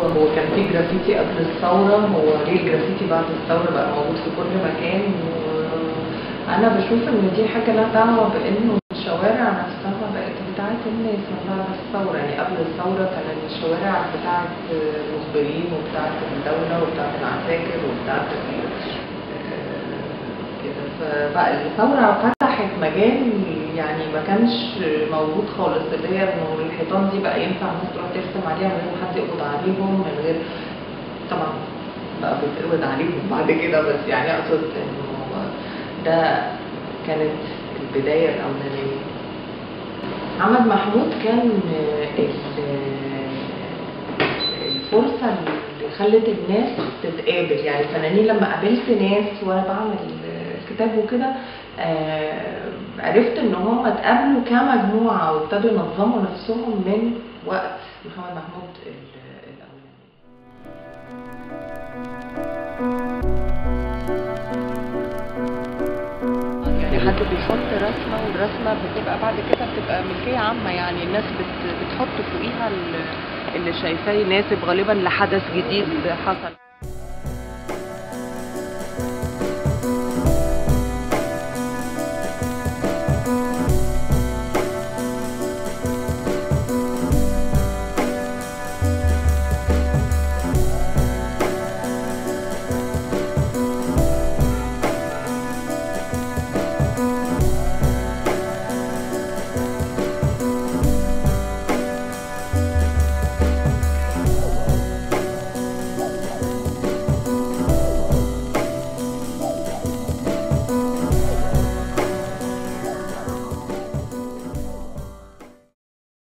هو كان في جرافيتي قبل الثورة هو ليه الجرافيتي بعد الثورة بقى موجود في كل مكان وأنا بشوف إن دي حاجة لها دعوة بإنه الشوارع نفسها بقت بتاعت الناس من بعد الثورة يعني قبل الثورة كانت الشوارع بتاعت المخبرين وبتاعت الدولة وبتاعت العساكر وبتاعت ال- كده فبقى الثورة فتحت مجال يعني ما كانش موجود خالص اللي هي انه الحيطان دي بقى ينفع الناس تروح ترسم عليها من غير ما حد يقبض عليهم من غير طبعا بقى بيتقبض عليهم بعد كده بس يعني اقصد انه ده كانت البداية الأولانية محمد محمود كان ال- الفرصة اللي خلت الناس تتقابل يعني الفنانين لما قابلت ناس وانا بعمل الكتاب وكده آه، عرفت ان هم اتقابلوا كمجموعة وابتدوا ينظموا نفسهم من وقت محمد محمود ال- الأولاني يعني حد بيحط رسمة والرسمة بتبقى بعد كده بتبقى ملكية عامة يعني الناس بت بتحط فوقيها ال- اللي شايفاه يناسب غالبا لحدث جديد حصل